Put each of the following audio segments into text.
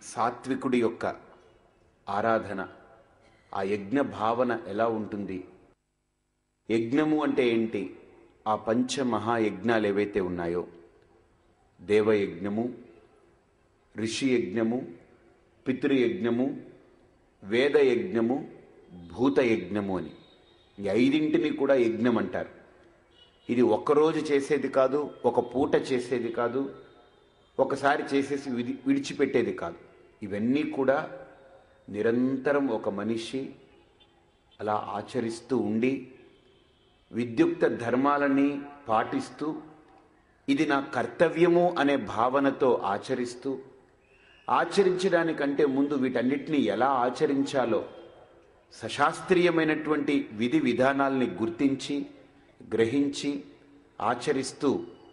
సాత్వికుడి యొక్క ఆరాధన ఆ యజ్ఞ భావన ఎలా ఉంటుంది యజ్ఞము అంటే ఏంటి ఆ పంచ మహాయజ్ఞాలు ఏవైతే ఉన్నాయో దేవయజ్ఞము ఋషి యజ్ఞము పితృయజ్ఞము వేదయజ్ఞము భూతయజ్ఞము అని ఈ ఐదింటిని కూడా యజ్ఞం అంటారు ఇది ఒక్కరోజు చేసేది కాదు ఒక పూట చేసేది కాదు ఒకసారి చేసేసి విడి విడిచిపెట్టేది కాదు ఇవన్నీ కూడా నిరంతరం ఒక మనిషి అలా ఆచరిస్తూ ఉండి విద్యుక్త ధర్మాలని పాటిస్తూ ఇది నా కర్తవ్యము అనే భావనతో ఆచరిస్తూ ఆచరించడానికంటే ముందు వీటన్నిటిని ఎలా ఆచరించాలో సశాస్త్రీయమైనటువంటి విధి విధానాల్ని గుర్తించి గ్రహించి ఆచరిస్తూ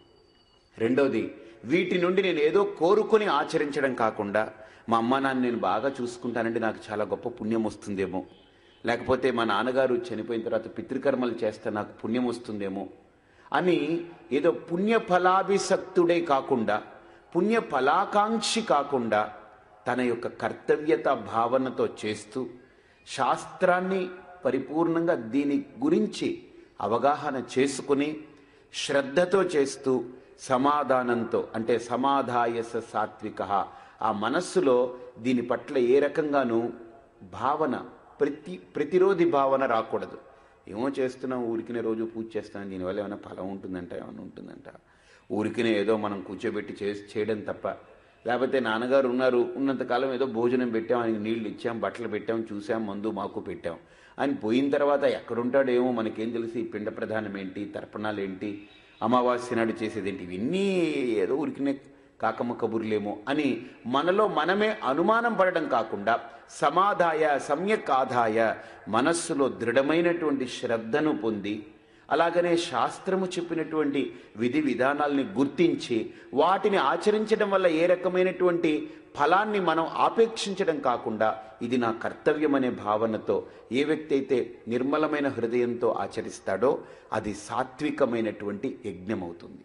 రెండోది వీటి నుండి నేను ఏదో కోరుకొని ఆచరించడం కాకుండా మా అమ్మ నాన్న నేను బాగా చూసుకుంటానంటే నాకు చాలా గొప్ప పుణ్యం వస్తుందేమో లేకపోతే మా నాన్నగారు చనిపోయిన తర్వాత పితృకర్మలు చేస్తే నాకు పుణ్యం వస్తుందేమో అని ఏదో పుణ్య ఫలాభిసక్తుడే కాకుండా పుణ్య ఫలాకాంక్షి కాకుండా తన యొక్క కర్తవ్యత భావనతో చేస్తూ శాస్త్రాన్ని పరిపూర్ణంగా దీని గురించి అవగాహన చేసుకుని శ్రద్ధతో చేస్తూ సమాధానంతో అంటే సమాధాయస సాత్విక ఆ మనస్సులో దీని పట్ల ఏ రకంగానూ భావన ప్రతి ప్రతిరోధి భావన రాకూడదు ఏమో చేస్తున్నాం ఊరికినే రోజు పూజ చేస్తున్నాం దీనివల్ల ఏమైనా ఫలం ఉంటుందంట ఏమైనా ఉంటుందంట ఊరికినే ఏదో మనం కూర్చోబెట్టి చే చేయడం తప్ప లేకపోతే నాన్నగారు ఉన్నారు ఉన్నంతకాలం ఏదో భోజనం పెట్టాం ఆయనకి నీళ్లు ఇచ్చాం బట్టలు పెట్టాం చూసాం మందు మాకు పెట్టాం ఆయన పోయిన తర్వాత ఎక్కడుంటాడేమో మనకేం తెలిసి ఈ పిండ ప్రధానం ఏంటి తర్పణాలు ఏంటి అమావాస్య నాడు చేసేదేంటి ఇవన్నీ ఏదో ఉరికినే కాకమ్మ కబుర్లేమో అని మనలో మనమే అనుమానం పడడం కాకుండా సమాధాయ సమ్యక్ ఆదాయ మనస్సులో దృఢమైనటువంటి శ్రద్ధను పొంది అలాగనే శాస్త్రము చెప్పినటువంటి విధి విధానాల్ని గుర్తించి వాటిని ఆచరించడం వల్ల ఏ రకమైనటువంటి ఫలాన్ని మనం ఆపేక్షించడం కాకుండా ఇది నా కర్తవ్యం అనే భావనతో ఏ వ్యక్తి అయితే నిర్మలమైన హృదయంతో ఆచరిస్తాడో అది సాత్వికమైనటువంటి యజ్ఞం అవుతుంది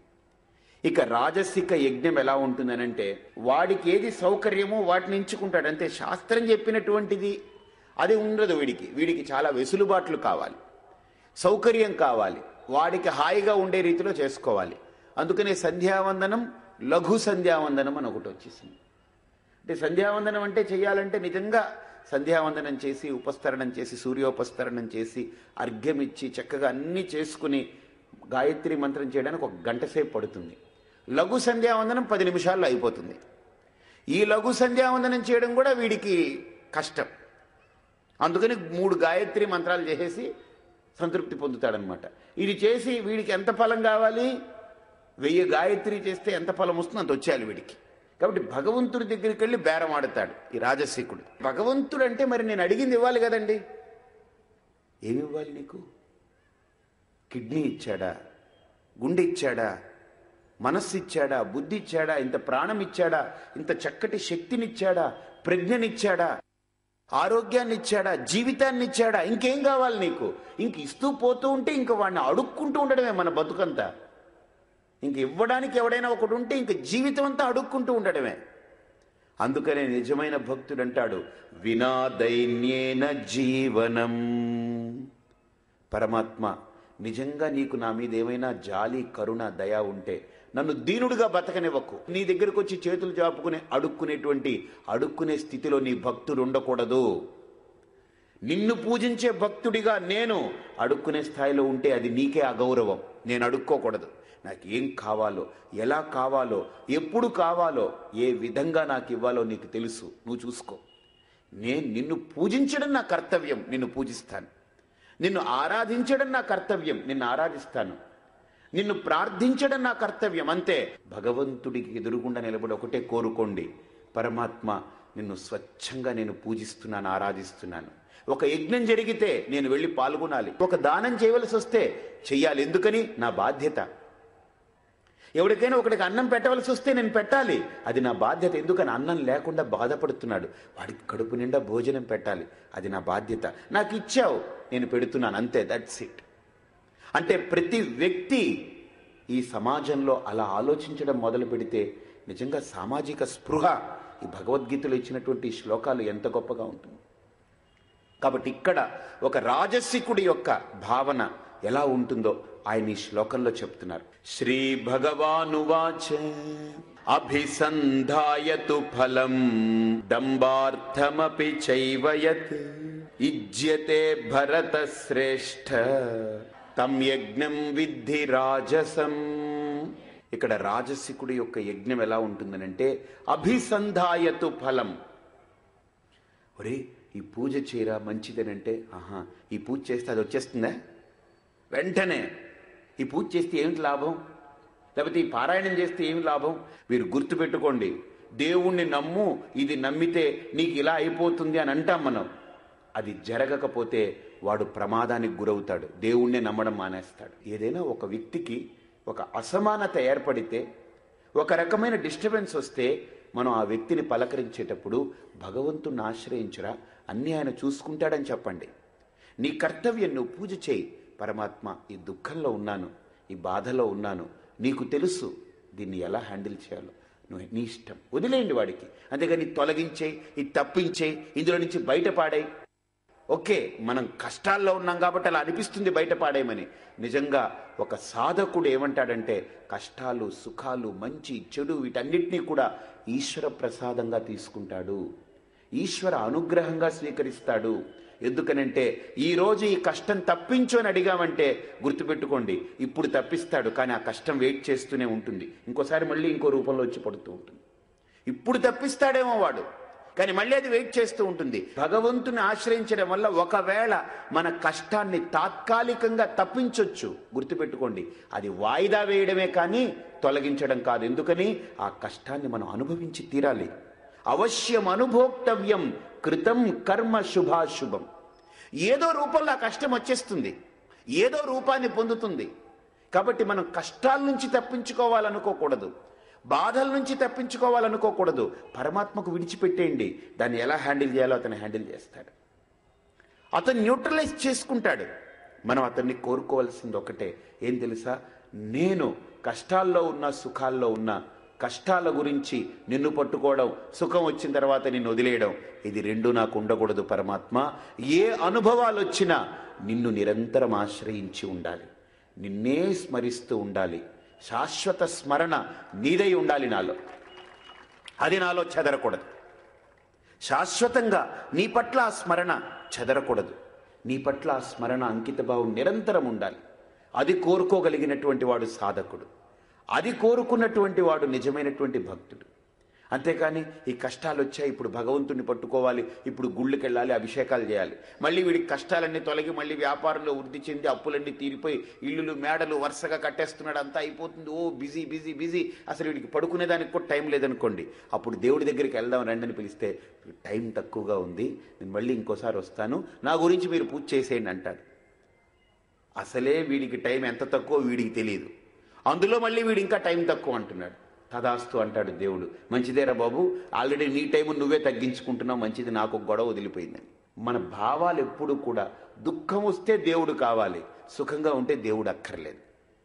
ఇక రాజసిక యజ్ఞం ఎలా ఉంటుందనంటే వాడికి ఏది సౌకర్యమో వాటిని ఎంచుకుంటాడు అంతే శాస్త్రం చెప్పినటువంటిది అది ఉండదు వీడికి వీడికి చాలా వెసులుబాట్లు కావాలి సౌకర్యం కావాలి వాడికి హాయిగా ఉండే రీతిలో చేసుకోవాలి అందుకనే సంధ్యావందనం లఘు సంధ్యావందనం అని ఒకటి వచ్చేసింది అంటే సంధ్యావందనం అంటే చేయాలంటే నిజంగా సంధ్యావందనం చేసి ఉపస్తరణం చేసి సూర్యోపస్తరణం చేసి అర్ఘ్యం ఇచ్చి చక్కగా అన్నీ చేసుకుని గాయత్రి మంత్రం చేయడానికి ఒక గంట సేపు పడుతుంది లఘు సంధ్యావందనం పది నిమిషాల్లో అయిపోతుంది ఈ లఘు సంధ్యావందనం చేయడం కూడా వీడికి కష్టం అందుకని మూడు గాయత్రి మంత్రాలు చేసేసి సంతృప్తి పొందుతాడనమాట ఇది చేసి వీడికి ఎంత ఫలం కావాలి వెయ్యి గాయత్రి చేస్తే ఎంత ఫలం వస్తుందో అంత వచ్చేయాలి వీడికి కాబట్టి భగవంతుడి దగ్గరికి వెళ్ళి బేరం ఆడతాడు ఈ రాజశేఖుడు భగవంతుడు అంటే మరి నేను అడిగింది ఇవ్వాలి కదండి ఏమి ఇవ్వాలి నీకు కిడ్నీ ఇచ్చాడా గుండె ఇచ్చాడా మనస్సు ఇచ్చాడా బుద్ధి ఇచ్చాడా ఇంత ప్రాణం ఇచ్చాడా ఇంత చక్కటి శక్తినిచ్చాడా ప్రజ్ఞనిచ్చాడా ఆరోగ్యాన్ని ఇచ్చాడా జీవితాన్ని ఇచ్చాడా ఇంకేం కావాలి నీకు ఇంక ఇస్తూ పోతూ ఉంటే ఇంక వాడిని అడుక్కుంటూ ఉండడమే మన బతుకంతా ఇంక ఇవ్వడానికి ఎవడైనా ఒకటి ఉంటే ఇంక జీవితం అంతా అడుక్కుంటూ ఉండడమే అందుకనే నిజమైన భక్తుడు అంటాడు వినా దైన్యేన జీవనం పరమాత్మ నిజంగా నీకు నా మీద ఏమైనా జాలి కరుణ దయ ఉంటే నన్ను దీనుడుగా బతకనివ్వకు నీ దగ్గరకు వచ్చి చేతులు చాపుకుని అడుక్కునేటువంటి అడుక్కునే స్థితిలో నీ భక్తుడు ఉండకూడదు నిన్ను పూజించే భక్తుడిగా నేను అడుక్కునే స్థాయిలో ఉంటే అది నీకే అగౌరవం నేను అడుక్కోకూడదు నాకు ఏం కావాలో ఎలా కావాలో ఎప్పుడు కావాలో ఏ విధంగా నాకు ఇవ్వాలో నీకు తెలుసు నువ్వు చూసుకో నేను నిన్ను పూజించడం నా కర్తవ్యం నిన్ను పూజిస్తాను నిన్ను ఆరాధించడం నా కర్తవ్యం నిన్ను ఆరాధిస్తాను నిన్ను ప్రార్థించడం నా కర్తవ్యం అంతే భగవంతుడికి ఎదురుగుండా నిలబడి ఒకటే కోరుకోండి పరమాత్మ నిన్ను స్వచ్ఛంగా నేను పూజిస్తున్నాను ఆరాధిస్తున్నాను ఒక యజ్ఞం జరిగితే నేను వెళ్ళి పాల్గొనాలి ఒక దానం చేయవలసి వస్తే చెయ్యాలి ఎందుకని నా బాధ్యత ఎవరికైనా ఒకడికి అన్నం పెట్టవలసి వస్తే నేను పెట్టాలి అది నా బాధ్యత ఎందుకని అన్నం లేకుండా బాధపడుతున్నాడు వాడికి కడుపు నిండా భోజనం పెట్టాలి అది నా బాధ్యత నాకు ఇచ్చావు నేను పెడుతున్నాను అంతే దట్స్ ఇట్ అంటే ప్రతి వ్యక్తి ఈ సమాజంలో అలా ఆలోచించడం మొదలు పెడితే నిజంగా సామాజిక స్పృహ ఈ భగవద్గీతలో ఇచ్చినటువంటి ఈ శ్లోకాలు ఎంత గొప్పగా ఉంటుంది కాబట్టి ఇక్కడ ఒక రాజసికుడి యొక్క భావన ఎలా ఉంటుందో ఆయన ఈ శ్లోకంలో చెప్తున్నారు శ్రీ భగవానువాచ అభిసంధాయతు ఫలం దంబార్థమపి చైవయత్ ఇజ్యతే భరత శ్రేష్ఠ తం యజ్ఞం విద్ధి రాజసం ఇక్కడ రాజసికుడి యొక్క యజ్ఞం ఎలా ఉంటుందనంటే అభిసంధాయతు ఫలం ఒరే ఈ పూజ చేయరా మంచిదేనంటే ఆహా ఈ పూజ చేస్తే అది వచ్చేస్తుందా వెంటనే ఈ పూజ చేస్తే ఏమిటి లాభం లేకపోతే ఈ పారాయణం చేస్తే ఏమి లాభం మీరు గుర్తుపెట్టుకోండి దేవుణ్ణి నమ్ము ఇది నమ్మితే నీకు ఇలా అయిపోతుంది అని అంటాం మనం అది జరగకపోతే వాడు ప్రమాదానికి గురవుతాడు దేవుణ్ణి నమ్మడం మానేస్తాడు ఏదైనా ఒక వ్యక్తికి ఒక అసమానత ఏర్పడితే ఒక రకమైన డిస్టర్బెన్స్ వస్తే మనం ఆ వ్యక్తిని పలకరించేటప్పుడు భగవంతుణ్ణి ఆశ్రయించరా అన్నీ ఆయన చూసుకుంటాడని చెప్పండి నీ కర్తవ్యం నువ్వు పూజ చేయి పరమాత్మ ఈ దుఃఖంలో ఉన్నాను ఈ బాధలో ఉన్నాను నీకు తెలుసు దీన్ని ఎలా హ్యాండిల్ చేయాలో నువ్వు నీ ఇష్టం వదిలేయండి వాడికి అంతేగాని తొలగించే ఇది తప్పించే ఇందులో నుంచి బయటపాడే ఓకే మనం కష్టాల్లో ఉన్నాం కాబట్టి అలా అనిపిస్తుంది బయట పాడేయమని నిజంగా ఒక సాధకుడు ఏమంటాడంటే కష్టాలు సుఖాలు మంచి చెడు వీటన్నిటినీ కూడా ఈశ్వర ప్రసాదంగా తీసుకుంటాడు ఈశ్వర అనుగ్రహంగా స్వీకరిస్తాడు ఎందుకనంటే ఈ రోజు ఈ కష్టం తప్పించు అని అడిగామంటే గుర్తుపెట్టుకోండి ఇప్పుడు తప్పిస్తాడు కానీ ఆ కష్టం వెయిట్ చేస్తూనే ఉంటుంది ఇంకోసారి మళ్ళీ ఇంకో రూపంలో వచ్చి పడుతూ ఉంటుంది ఇప్పుడు తప్పిస్తాడేమో వాడు కానీ మళ్ళీ అది వెయిట్ చేస్తూ ఉంటుంది భగవంతుని ఆశ్రయించడం వల్ల ఒకవేళ మన కష్టాన్ని తాత్కాలికంగా తప్పించొచ్చు గుర్తుపెట్టుకోండి అది వాయిదా వేయడమే కానీ తొలగించడం కాదు ఎందుకని ఆ కష్టాన్ని మనం అనుభవించి తీరాలి అవశ్యం అనుభోక్తవ్యం కృతం కర్మ శుభాశుభం ఏదో రూపంలో ఆ కష్టం వచ్చేస్తుంది ఏదో రూపాన్ని పొందుతుంది కాబట్టి మనం కష్టాల నుంచి తప్పించుకోవాలనుకోకూడదు బాధల నుంచి తప్పించుకోవాలనుకోకూడదు పరమాత్మకు విడిచిపెట్టేయండి దాన్ని ఎలా హ్యాండిల్ చేయాలో అతను హ్యాండిల్ చేస్తాడు అతను న్యూట్రలైజ్ చేసుకుంటాడు మనం అతన్ని కోరుకోవాల్సింది ఒకటే ఏం తెలుసా నేను కష్టాల్లో ఉన్న సుఖాల్లో ఉన్న కష్టాల గురించి నిన్ను పట్టుకోవడం సుఖం వచ్చిన తర్వాత నిన్ను వదిలేయడం ఇది రెండు నాకు ఉండకూడదు పరమాత్మ ఏ అనుభవాలు వచ్చినా నిన్ను నిరంతరం ఆశ్రయించి ఉండాలి నిన్నే స్మరిస్తూ ఉండాలి శాశ్వత స్మరణ నీదై ఉండాలి నాలో అది నాలో చెదరకూడదు శాశ్వతంగా నీ పట్ల ఆ స్మరణ చెదరకూడదు నీ పట్ల ఆ స్మరణ అంకితభావం నిరంతరం ఉండాలి అది కోరుకోగలిగినటువంటి వాడు సాధకుడు అది కోరుకున్నటువంటి వాడు నిజమైనటువంటి భక్తుడు అంతేకాని ఈ కష్టాలు వచ్చాయి ఇప్పుడు భగవంతుని పట్టుకోవాలి ఇప్పుడు గుళ్ళకి వెళ్ళాలి అభిషేకాలు చేయాలి మళ్ళీ వీడికి కష్టాలన్నీ తొలగి మళ్ళీ వ్యాపారంలో వృద్ధి చెంది అప్పులన్నీ తీరిపోయి ఇల్లులు మేడలు వరుసగా కట్టేస్తున్నాడు అంతా అయిపోతుంది ఓ బిజీ బిజీ బిజీ అసలు వీడికి పడుకునేదానికి కూడా టైం లేదనుకోండి అప్పుడు దేవుడి దగ్గరికి వెళ్దాం రండి అని పిలిస్తే టైం తక్కువగా ఉంది నేను మళ్ళీ ఇంకోసారి వస్తాను నా గురించి మీరు పూజ చేసేయండి అంటాడు అసలే వీడికి టైం ఎంత తక్కువ వీడికి తెలియదు అందులో మళ్ళీ వీడు ఇంకా టైం తక్కువ అంటున్నాడు తదాస్తు అంటాడు దేవుడు మంచిదేరా బాబు ఆల్రెడీ నీ టైం నువ్వే తగ్గించుకుంటున్నావు మంచిది నాకు ఒక గొడవ వదిలిపోయిందని మన భావాలు ఎప్పుడు కూడా దుఃఖం వస్తే దేవుడు కావాలి సుఖంగా ఉంటే దేవుడు అక్కర్లేదు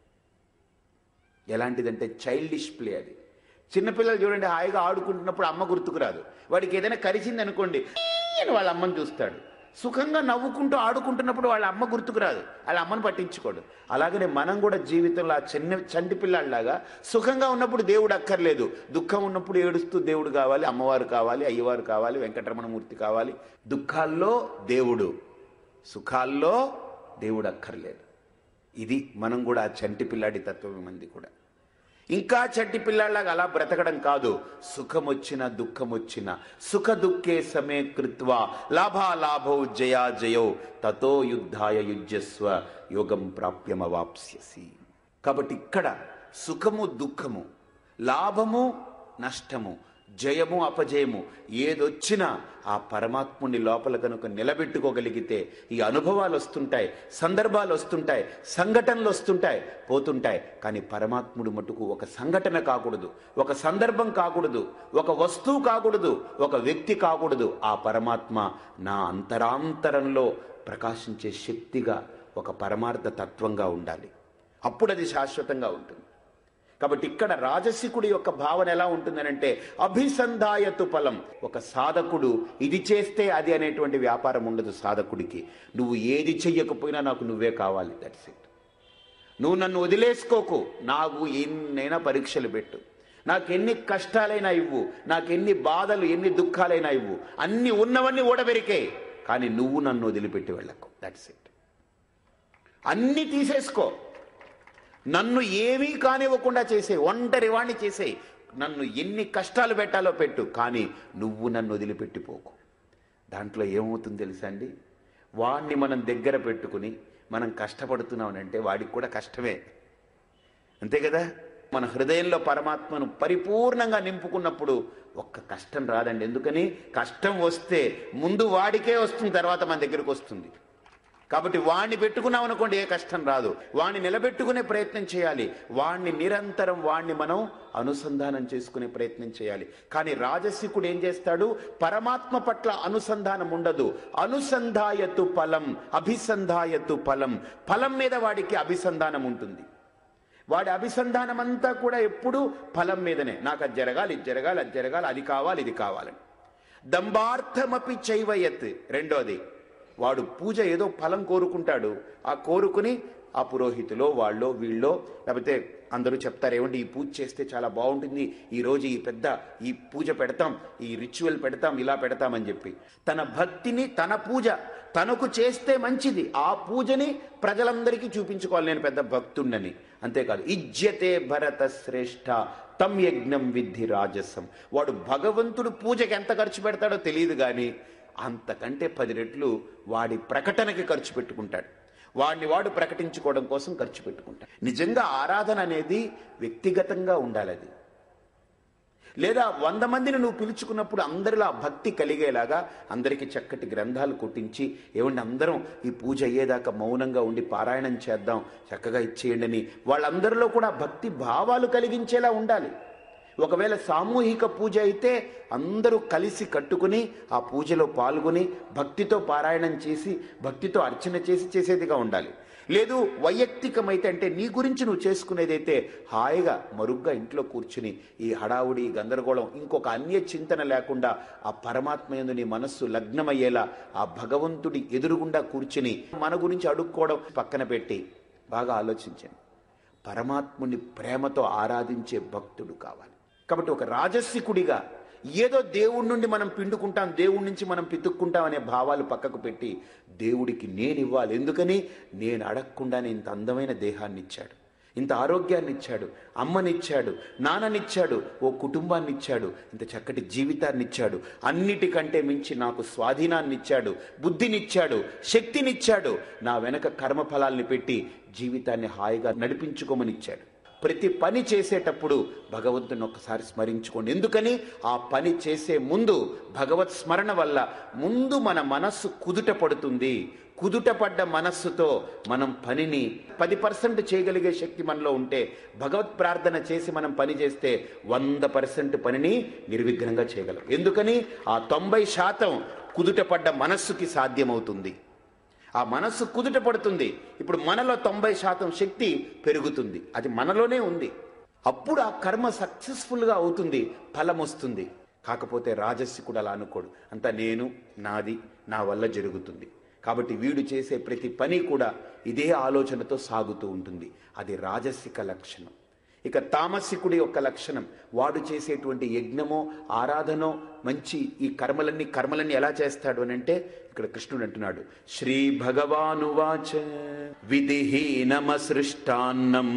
ఎలాంటిదంటే చైల్డిష్ ప్లే అది చిన్నపిల్లలు చూడండి హాయిగా ఆడుకుంటున్నప్పుడు అమ్మ గుర్తుకు రాదు వాడికి ఏదైనా కరిచింది అనుకోండి అని వాళ్ళ అమ్మని చూస్తాడు సుఖంగా నవ్వుకుంటూ ఆడుకుంటున్నప్పుడు వాళ్ళ అమ్మ గుర్తుకు రాదు వాళ్ళ అమ్మను పట్టించుకోడు అలాగనే మనం కూడా జీవితంలో ఆ చిన్న చంటి పిల్లాడిలాగా సుఖంగా ఉన్నప్పుడు దేవుడు అక్కర్లేదు దుఃఖం ఉన్నప్పుడు ఏడుస్తూ దేవుడు కావాలి అమ్మవారు కావాలి అయ్యవారు కావాలి వెంకటరమణమూర్తి కావాలి దుఃఖాల్లో దేవుడు సుఖాల్లో దేవుడు అక్కర్లేదు ఇది మనం కూడా ఆ చంటి పిల్లాడి తత్వం మంది కూడా ఇంకా చట్టి పిల్లాళ్ళగా అలా బ్రతకడం కాదు సుఖం వచ్చిన దుఃఖం వచ్చిన సుఖ దుఃఖే సమే కృత్వా లాభాలాభౌ జయా జయో తతో యుద్ధాయ యుజ్యస్వ యోగం ప్రాప్యమవాప్స్యసి కాబట్టి ఇక్కడ సుఖము దుఃఖము లాభము నష్టము జయము అపజయము ఏదొచ్చినా ఆ పరమాత్ముని లోపల కనుక నిలబెట్టుకోగలిగితే ఈ అనుభవాలు వస్తుంటాయి సందర్భాలు వస్తుంటాయి సంఘటనలు వస్తుంటాయి పోతుంటాయి కానీ పరమాత్ముడు మటుకు ఒక సంఘటన కాకూడదు ఒక సందర్భం కాకూడదు ఒక వస్తువు కాకూడదు ఒక వ్యక్తి కాకూడదు ఆ పరమాత్మ నా అంతరాంతరంలో ప్రకాశించే శక్తిగా ఒక పరమార్థ తత్వంగా ఉండాలి అప్పుడు అది శాశ్వతంగా ఉంటుంది కాబట్టి ఇక్కడ రాజసికుడి యొక్క భావన ఎలా ఉంటుందనంటే అభిసంధాయతు ఫలం ఒక సాధకుడు ఇది చేస్తే అది అనేటువంటి వ్యాపారం ఉండదు సాధకుడికి నువ్వు ఏది చెయ్యకపోయినా నాకు నువ్వే కావాలి దట్స్ ఇట్ నువ్వు నన్ను వదిలేసుకోకు నాకు ఎన్నైనా పరీక్షలు పెట్టు నాకు ఎన్ని కష్టాలైనా ఇవ్వు నాకు ఎన్ని బాధలు ఎన్ని దుఃఖాలైనా ఇవ్వు అన్ని ఉన్నవన్నీ ఓడబెరికే కానీ నువ్వు నన్ను వదిలిపెట్టి వెళ్ళకు దట్స్ ఇట్ అన్ని తీసేసుకో నన్ను ఏమీ కానివ్వకుండా చేసే ఒంటరి వాణ్ణి చేసే నన్ను ఎన్ని కష్టాలు పెట్టాలో పెట్టు కానీ నువ్వు నన్ను వదిలిపెట్టిపోకు దాంట్లో ఏమవుతుంది తెలుసా అండి వాడిని మనం దగ్గర పెట్టుకుని మనం కష్టపడుతున్నామనంటే వాడికి కూడా కష్టమే అంతే కదా మన హృదయంలో పరమాత్మను పరిపూర్ణంగా నింపుకున్నప్పుడు ఒక్క కష్టం రాదండి ఎందుకని కష్టం వస్తే ముందు వాడికే వస్తుంది తర్వాత మన దగ్గరకు వస్తుంది కాబట్టి వాణ్ణి పెట్టుకున్నాం అనుకోండి ఏ కష్టం రాదు వాణ్ణి నిలబెట్టుకునే ప్రయత్నం చేయాలి వాణ్ణి నిరంతరం వాణ్ణి మనం అనుసంధానం చేసుకునే ప్రయత్నం చేయాలి కానీ రాజసికుడు ఏం చేస్తాడు పరమాత్మ పట్ల అనుసంధానం ఉండదు అనుసంధాయతు ఫలం అభిసంధాయతు ఫలం ఫలం మీద వాడికి అభిసంధానం ఉంటుంది వాడి అభిసంధానం అంతా కూడా ఎప్పుడు ఫలం మీదనే నాకు అది జరగాలి ఇది జరగాలి అది జరగాలి అది కావాలి ఇది కావాలని దంబార్థమపి చైవయత్ రెండోది వాడు పూజ ఏదో ఫలం కోరుకుంటాడు ఆ కోరుకుని ఆ పురోహితులో వాళ్ళో వీళ్ళో లేకపోతే అందరూ చెప్తారు ఏమండి ఈ పూజ చేస్తే చాలా బాగుంటుంది ఈ రోజు ఈ పెద్ద ఈ పూజ పెడతాం ఈ రిచువల్ పెడతాం ఇలా పెడతామని చెప్పి తన భక్తిని తన పూజ తనకు చేస్తే మంచిది ఆ పూజని ప్రజలందరికీ చూపించుకోవాలి నేను పెద్ద భక్తుణ్ణని అంతేకాదు ఇజ్యతే భరత శ్రేష్ఠ తం యజ్ఞం విద్ధి రాజసం వాడు భగవంతుడు పూజకి ఎంత ఖర్చు పెడతాడో తెలియదు కానీ అంతకంటే పది రెట్లు వాడి ప్రకటనకి ఖర్చు పెట్టుకుంటాడు వాడిని వాడు ప్రకటించుకోవడం కోసం ఖర్చు పెట్టుకుంటాడు నిజంగా ఆరాధన అనేది వ్యక్తిగతంగా ఉండాలి అది లేదా వంద మందిని నువ్వు పిలుచుకున్నప్పుడు అందరిలో ఆ భక్తి కలిగేలాగా అందరికీ చక్కటి గ్రంథాలు కొట్టించి ఏమండి అందరం ఈ పూజ అయ్యేదాకా మౌనంగా ఉండి పారాయణం చేద్దాం చక్కగా ఇచ్చేయండి అని వాళ్ళందరిలో కూడా భక్తి భావాలు కలిగించేలా ఉండాలి ఒకవేళ సామూహిక పూజ అయితే అందరూ కలిసి కట్టుకుని ఆ పూజలో పాల్గొని భక్తితో పారాయణం చేసి భక్తితో అర్చన చేసి చేసేదిగా ఉండాలి లేదు వైయక్తికమైతే అంటే నీ గురించి నువ్వు చేసుకునేదైతే హాయిగా మరుగ్గా ఇంట్లో కూర్చుని ఈ హడావుడి ఈ గందరగోళం ఇంకొక అన్య చింతన లేకుండా ఆ పరమాత్మ యందు నీ మనస్సు లగ్నమయ్యేలా ఆ భగవంతుడి ఎదురుగుండా కూర్చుని మన గురించి అడుక్కోవడం పక్కన పెట్టి బాగా ఆలోచించండి పరమాత్ముని ప్రేమతో ఆరాధించే భక్తుడు కావాలి కాబట్టి ఒక రాజస్వికుడిగా ఏదో దేవుడి నుండి మనం పిండుకుంటాం దేవుడి నుంచి మనం పితుక్కుంటాం అనే భావాలు పక్కకు పెట్టి దేవుడికి నేను ఇవ్వాలి ఎందుకని నేను అడగకుండానే ఇంత అందమైన దేహాన్ని ఇచ్చాడు ఇంత ఆరోగ్యాన్ని ఇచ్చాడు అమ్మనిచ్చాడు నాన్ననిచ్చాడు ఓ కుటుంబాన్ని ఇచ్చాడు ఇంత చక్కటి జీవితాన్ని ఇచ్చాడు అన్నిటికంటే మించి నాకు స్వాధీనాన్ని ఇచ్చాడు బుద్ధినిచ్చాడు శక్తినిచ్చాడు నా వెనక కర్మఫలాల్ని పెట్టి జీవితాన్ని హాయిగా నడిపించుకోమని ఇచ్చాడు ప్రతి పని చేసేటప్పుడు భగవంతుని ఒక్కసారి స్మరించుకోండి ఎందుకని ఆ పని చేసే ముందు భగవత్ స్మరణ వల్ల ముందు మన మనస్సు కుదుట పడుతుంది కుదుట పడ్డ మనస్సుతో మనం పనిని పది పర్సెంట్ చేయగలిగే శక్తి మనలో ఉంటే భగవత్ ప్రార్థన చేసి మనం పని చేస్తే వంద పర్సెంట్ పనిని నిర్విఘ్నంగా చేయగలం ఎందుకని ఆ తొంభై శాతం కుదుట పడ్డ మనస్సుకి సాధ్యమవుతుంది ఆ మనస్సు కుదుట పడుతుంది ఇప్పుడు మనలో తొంభై శాతం శక్తి పెరుగుతుంది అది మనలోనే ఉంది అప్పుడు ఆ కర్మ సక్సెస్ఫుల్గా అవుతుంది ఫలం వస్తుంది కాకపోతే రాజస్వికుడు అలా అనుకోడు అంత నేను నాది నా వల్ల జరుగుతుంది కాబట్టి వీడు చేసే ప్రతి పని కూడా ఇదే ఆలోచనతో సాగుతూ ఉంటుంది అది రాజసిక లక్షణం ఇక తామసికుడి యొక్క లక్షణం వాడు చేసేటువంటి యజ్ఞమో ఆరాధనో మంచి ఈ కర్మలన్నీ కర్మలన్నీ ఎలా చేస్తాడు అని అంటే ఇక్కడ కృష్ణుడు అంటున్నాడు శ్రీ భగవానువాచ విధిహీనమసృష్టాన్నం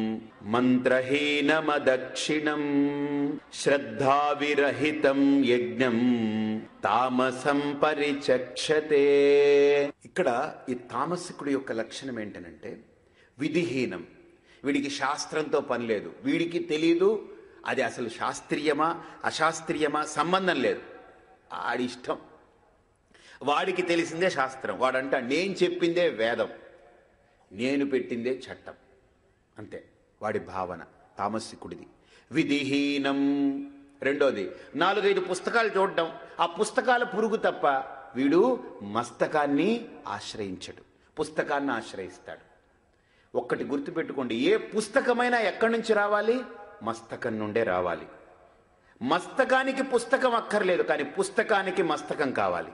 మంత్రహీనమదక్షిణం శ్రద్ధావిరహితం యజ్ఞం తామసం పరిచక్షతే ఇక్కడ ఈ తామసికుడి యొక్క లక్షణం ఏంటనంటే విధిహీనం వీడికి శాస్త్రంతో పని లేదు వీడికి తెలియదు అది అసలు శాస్త్రీయమా అశాస్త్రీయమా సంబంధం లేదు ఆడి ఇష్టం వాడికి తెలిసిందే శాస్త్రం వాడంట నేను చెప్పిందే వేదం నేను పెట్టిందే చట్టం అంతే వాడి భావన తామసికుడిది విధిహీనం రెండోది నాలుగైదు పుస్తకాలు చూడడం ఆ పుస్తకాల పురుగు తప్ప వీడు మస్తకాన్ని ఆశ్రయించడు పుస్తకాన్ని ఆశ్రయిస్తాడు ఒక్కటి గుర్తుపెట్టుకోండి ఏ పుస్తకమైనా ఎక్కడి నుంచి రావాలి మస్తకం నుండే రావాలి మస్తకానికి పుస్తకం అక్కర్లేదు కానీ పుస్తకానికి మస్తకం కావాలి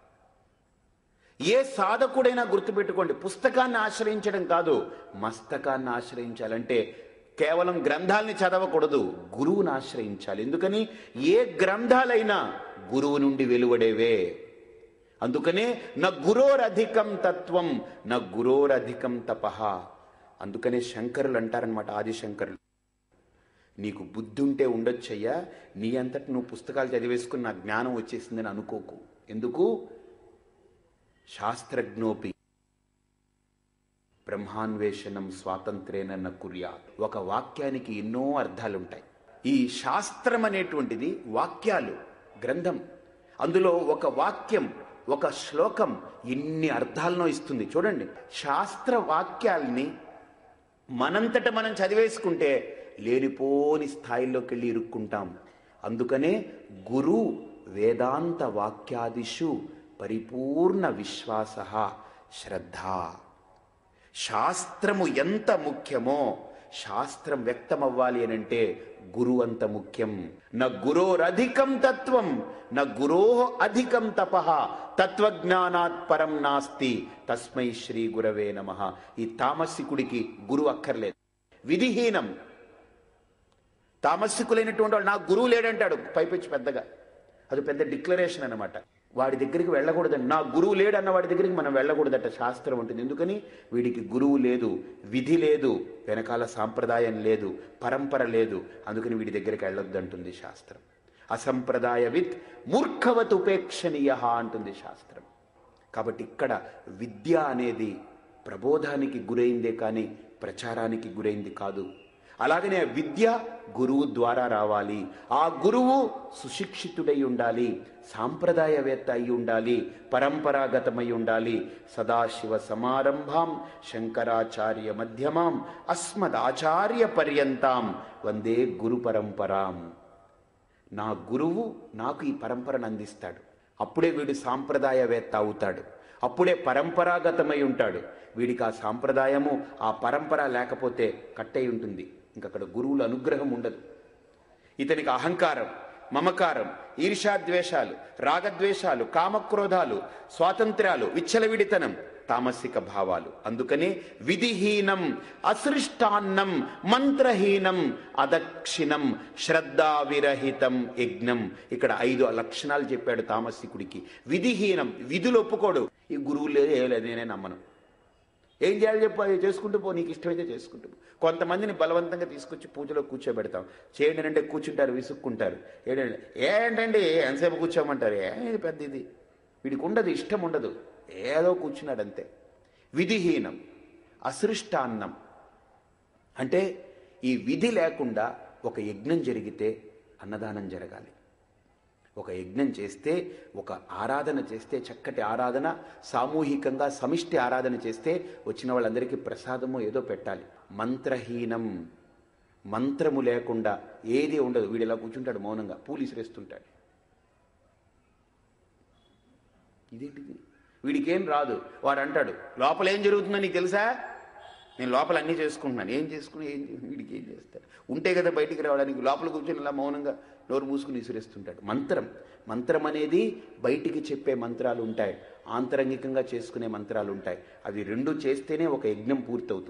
ఏ సాధకుడైనా గుర్తుపెట్టుకోండి పుస్తకాన్ని ఆశ్రయించడం కాదు మస్తకాన్ని ఆశ్రయించాలంటే కేవలం గ్రంథాలని చదవకూడదు గురువుని ఆశ్రయించాలి ఎందుకని ఏ గ్రంథాలైనా గురువు నుండి వెలువడేవే అందుకనే నా గురోరధికం తత్వం నా గురోరధికం తపహ అందుకనే శంకరులు అంటారనమాట ఆదిశంకరులు నీకు బుద్ధి ఉంటే ఉండొచ్చయ్యా నీ అంతటి నువ్వు పుస్తకాలు చదివేసుకుని నా జ్ఞానం వచ్చేసిందని అనుకోకు ఎందుకు శాస్త్రజ్ఞోపి బ్రహ్మాన్వేషణం స్వాతంత్రేనన్న కుర్యా ఒక వాక్యానికి ఎన్నో అర్థాలుంటాయి ఈ శాస్త్రం అనేటువంటిది వాక్యాలు గ్రంథం అందులో ఒక వాక్యం ఒక శ్లోకం ఎన్ని అర్థాలను ఇస్తుంది చూడండి శాస్త్ర వాక్యాల్ని మనంతట మనం చదివేసుకుంటే లేనిపోని స్థాయిలోకి వెళ్ళి ఇరుక్కుంటాం అందుకనే గురు వేదాంత వాక్యాదిషు పరిపూర్ణ విశ్వాస శ్రద్ధ శాస్త్రము ఎంత ముఖ్యమో శాస్త్రం వ్యక్తమవ్వాలి అని అంటే గురు అంత ముఖ్యం న గురోరధికం తత్వం న గురో అధికం తప తత్వజ్ఞానాత్ పరం నాస్తి తస్మై శ్రీ గురవే నమ ఈ తామసికుడికి గురు అక్కర్లేదు విధిహీనం తామసికులైనటువంటి వాడు నా గురువు లేడంటాడు పైపెచ్చి పెద్దగా అది పెద్ద డిక్లరేషన్ అన్నమాట వాడి దగ్గరికి వెళ్ళకూడదండి నా గురువు లేడు అన్న వాడి దగ్గరికి మనం వెళ్ళకూడదట శాస్త్రం ఉంటుంది ఎందుకని వీడికి గురువు లేదు విధి లేదు వెనకాల సాంప్రదాయం లేదు పరంపర లేదు అందుకని వీడి దగ్గరికి వెళ్ళొద్దంటుంది శాస్త్రం అసంప్రదాయ విత్ మూర్ఖవత్ ఉపేక్షణీయ అంటుంది శాస్త్రం కాబట్టి ఇక్కడ విద్య అనేది ప్రబోధానికి గురైందే కానీ ప్రచారానికి గురైంది కాదు అలాగనే విద్య గురువు ద్వారా రావాలి ఆ గురువు సుశిక్షితుడై ఉండాలి సాంప్రదాయవేత్త అయి ఉండాలి పరంపరాగతమై ఉండాలి సదాశివ సమారంభాం శంకరాచార్య మధ్యమాం అస్మదాచార్య పర్యంతాం వందే గురు పరంపరాం నా గురువు నాకు ఈ పరంపరను అందిస్తాడు అప్పుడే వీడు సాంప్రదాయవేత్త అవుతాడు అప్పుడే పరంపరాగతమై ఉంటాడు వీడికి ఆ సాంప్రదాయము ఆ పరంపర లేకపోతే కట్టయి ఉంటుంది ఇంకక్కడ గురువుల అనుగ్రహం ఉండదు ఇతనికి అహంకారం మమకారం ఈర్షాద్వేషాలు రాగద్వేషాలు కామక్రోధాలు స్వాతంత్ర్యాలు విచ్చలవిడితనం తామసిక భావాలు అందుకనే విధిహీనం అసృష్టాన్నం మంత్రహీనం అదక్షిణం శ్రద్ధావిరహితం యజ్ఞం ఇక్కడ ఐదు లక్షణాలు చెప్పాడు తామసికుడికి విధిహీనం విధులు ఒప్పుకోడు ఈ గురువు లేదు ఏ లేదు నేనే నమ్మను ఏం చేయాలి చెప్పు అది చేసుకుంటూ పో నీకు ఇష్టమైతే చేసుకుంటూ పో కొంతమందిని బలవంతంగా తీసుకొచ్చి పూజలో కూర్చోబెడతాం చేయండి అంటే కూర్చుంటారు విసుక్కుంటారు ఏంటంటే ఏంటండి ఎంతసేపు కూర్చోమంటారు ఏ ఇది పెద్ద ఇది వీడికి ఉండదు ఇష్టం ఉండదు ఏదో కూర్చున్నాడు అంతే విధిహీనం అసృష్టాన్నం అంటే ఈ విధి లేకుండా ఒక యజ్ఞం జరిగితే అన్నదానం జరగాలి ఒక యజ్ఞం చేస్తే ఒక ఆరాధన చేస్తే చక్కటి ఆరాధన సామూహికంగా సమిష్టి ఆరాధన చేస్తే వచ్చిన వాళ్ళందరికీ ప్రసాదము ఏదో పెట్టాలి మంత్రహీనం మంత్రము లేకుండా ఏది ఉండదు వీడు ఇలా కూర్చుంటాడు మౌనంగా పూలు ఇసిరేస్తుంటాడు ఇదేంటిది వీడికి ఏం రాదు వాడు అంటాడు లోపల ఏం జరుగుతుందో నీకు తెలుసా నేను లోపల అన్నీ చేసుకుంటున్నాను ఏం చేసుకుని ఏం చే- వీడికి ఏం చేస్తాడు ఉంటే కదా బయటికి రావడానికి లోపల కూర్చొని ఇలా మౌనంగా నోరు మూసుకుని విసిరేస్తుంటాడు మంత్రం మంత్రం అనేది బయటికి చెప్పే మంత్రాలు ఉంటాయి ఆంతరంగికంగా చేసుకునే మంత్రాలు ఉంటాయి అవి రెండు చేస్తేనే ఒక యజ్ఞం పూర్తవుతుంది